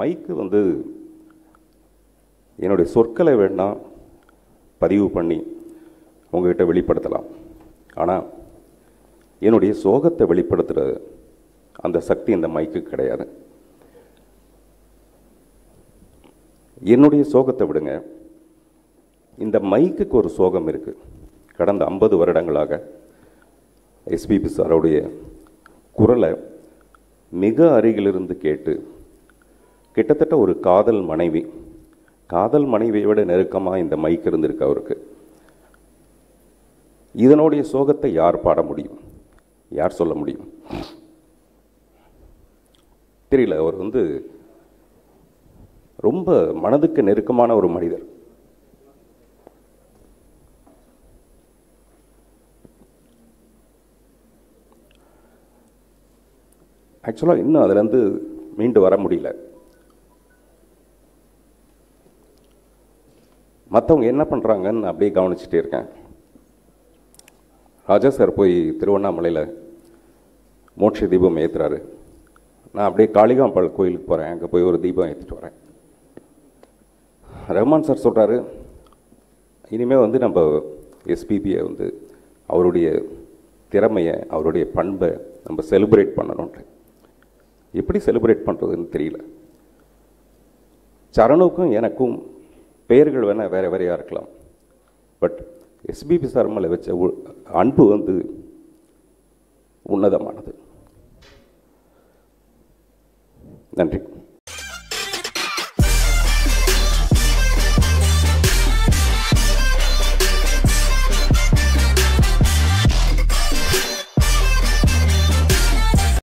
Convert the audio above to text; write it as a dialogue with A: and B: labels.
A: மைக்கு வந்து என்னுடைய சொற்களை வேணால் பதிவு பண்ணி உங்ககிட்ட வெளிப்படுத்தலாம் ஆனால் என்னுடைய சோகத்தை வெளிப்படுத்துகிற அந்த சக்தி இந்த மைக்கு கிடையாது என்னுடைய சோகத்தை விடுங்க இந்த மைக்குக்கு ஒரு சோகம் இருக்குது கடந்த ஐம்பது வருடங்களாக எஸ்பிபி சாரோடைய குரலை மிக அருகிலிருந்து கேட்டு கிட்டத்தட்ட ஒரு காதல் மனைவி காதல் மனைவியை விட நெருக்கமாக இந்த மைக் இருந்திருக்கு அவருக்கு இதனுடைய சோகத்தை யார் பாட முடியும் யார் சொல்ல முடியும் தெரியல அவர் வந்து ரொம்ப மனதுக்கு நெருக்கமான ஒரு மனிதர் ஆக்சுவலாக இன்னும் அதுலேருந்து மீண்டு வர முடியல மற்றவங்க என்ன பண்ணுறாங்கன்னு அப்படியே கவனிச்சுட்டே இருக்கேன் ராஜா சார் போய் திருவண்ணாமலையில் மோட்ச தீபம் ஏற்றுறாரு நான் அப்படியே காளிகாம்பாள் கோயிலுக்கு போகிறேன் அங்கே போய் ஒரு தீபம் ஏற்றிட்டு வரேன் ரஹ்மான் சார் சொல்கிறாரு இனிமேல் வந்து நம்ம எஸ்பிபியை வந்து அவருடைய திறமையை அவருடைய பண்பை நம்ம செலிப்ரேட் பண்ணணுன்ட்டு எப்படி செலிப்ரேட் பண்ணுறதுன்னு தெரியல சரணுக்கும் எனக்கும் பெயர்கள் வேணால் வேறு வேறையாக இருக்கலாம் பட் எஸ்பிபி சார் மேலே வச்ச உ- அன்பு வந்து உன்னதமானது நன்றி